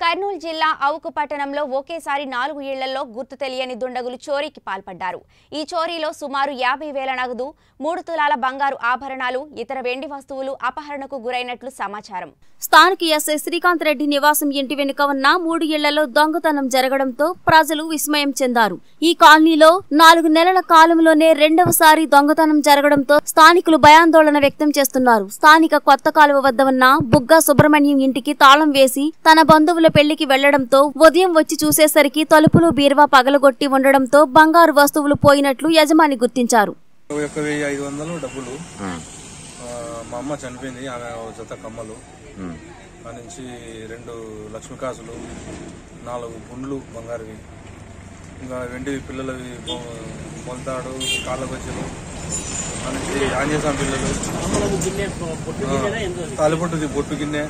కర్నూలు జిల్లా అవుకు పట్టణంలో ఒకేసారి నాలుగు ఇళ్లలో గుర్తు తెలియని దుండగులు చోరీకి పాల్పడ్డారు ఈ చోరీలో సుమారు యాభై వేల నగదు మూడు తులాల బంగారు ఆభరణాలు ఇతర వెండి వస్తువులు అపహరణకు గురైనట్లు సమాచారం స్థానిక ఎస్ఐ శ్రీకాంత్ రెడ్డి నివాసం ఇంటి వెనుక ఉన్న మూడు ఇళ్లలో దొంగతనం జరగడంతో ప్రజలు విస్మయం చెందారు ఈ కాలనీలో నాలుగు నెలల కాలంలోనే రెండవసారి దొంగతనం జరగడంతో స్థానికులు భయాందోళన వ్యక్తం చేస్తున్నారు స్థానిక కొత్త కాలువ వద్ద ఉన్న బుగ్గా సుబ్రహ్మణ్యం ఇంటికి తాళం వేసి తన బంధువుల పెళ్లికి వెళ్లడంతో ఉదయం వచ్చి చూసేసరికి తలుపులు బీరువా పగలగొట్టి ఉండడంతో బంగారు వస్తువులు పోయినట్లు యజమాని గుర్తించారు ఒక వెయ్యి ఐదు వందలు డబ్బులు ఆ, మా అమ్మ చనిపోయింది ఆమె ఓ జత కమ్మలు ఆ నుంచి రెండు లక్ష్మీ కాసులు నాలుగు గుండ్లు బంగారువి ఇంకా వెండి పిల్లలవి బొ- మొలతాడు కాళ్ళ గజ్జలు ఆ నుంచి ఆంజనేయ పిల్లలు ఆ, తాలిపొట్టుది బొట్టు గిన్నె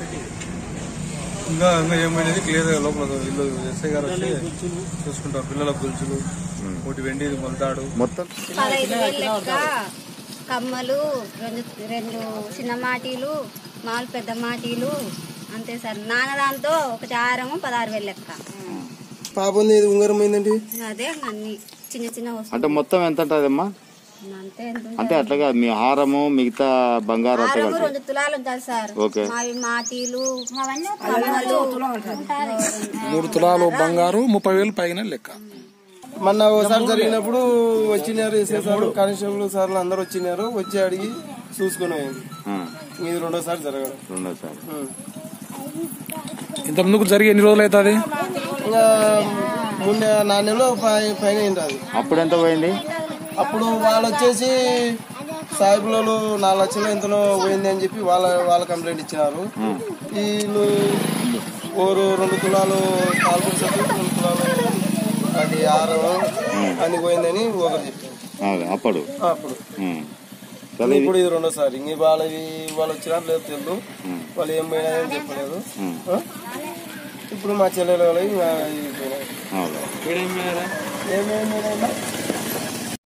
ఇంకా ఇంకా ఏమైనది క్లియర్ లోపల ఇల్లు ఎస్ఐ గారు వచ్చి చూసుకుంటాం పిల్లల గుల్చులు ఒకటి వెండిది మొలతాడు మొత్తం పదహైదు వేలు లెక్క కమ్మలు రెండు రెండు చిన్న మాటీలు మాలు పెద్ద మాటీలు అంతే సార్ నాన్నదాంతో ఒకటి ఆరము పదహారు వేలు లెక్క పాపంది ఇది ఉంగరం అయిందండి అదే అన్ని చిన్న చిన్న వస్తువులు అంటే మొత్తం ఎంత ఉంటుందమ్మా అంతే ఎంత ఉంటుంది? అంటే అట్లాగా మీ హారము మిగతా బంగారు అట్లా ఆరము కలిపి రెండు తులాలు ఉంటుంది సార్ ఓకే. మావి మాటీలు కమ్మలు మూడు తులాలు బంగారు ముప్పై వేలు పైన లెక్క మొన్న ఒకసారి జరిగినప్పుడు వచ్చినారు ఎస్ఐ సార్ కానిస్టేబుల్ సార్లు అందరూ వచ్చినారు వచ్చి అడిగి చూసుకుని పోయింది ఆ, ఇది రెండోసారి జరగడం రెండోసారి ఉం. ఇంత ముందుకు జరిగి ఎన్ని రోజులు అవుతుంది ఇంకా ముందు నా నెలలో పై- పైన ఏంటది అప్పుడు ఎంత పోయింది అప్పుడు వాళ్ళు వచ్చేసి సాయిబులలో నాలుగు లక్షలు ఎంతనో పోయింది అని చెప్పి వాళ్ళ వాళ్ళ కంప్లైంట్ ఇచ్చినారు వీళ్ళు ఓరు రెండు తులాలు పాల్గొని సభ్యులు రెండు తులాలు అది ఆరు అని పోయిందని ఒకరు చెప్పారు అదే, అప్పుడు అప్పుడు ఉం. సరే ఇప్పుడు ఇది రెండోసారి ఇంక వాళ్ళవి వాళ్ళు వచ్చినారు లేదు తెలియదు వాళ్ళు ఏం పోయినాయని చెప్పలేదు ఆ? ఇప్పుడు మా చెల్లెలు వాళ్ళవి ఇంకా ఇవి పోయినాయి అదే. ఏమేమి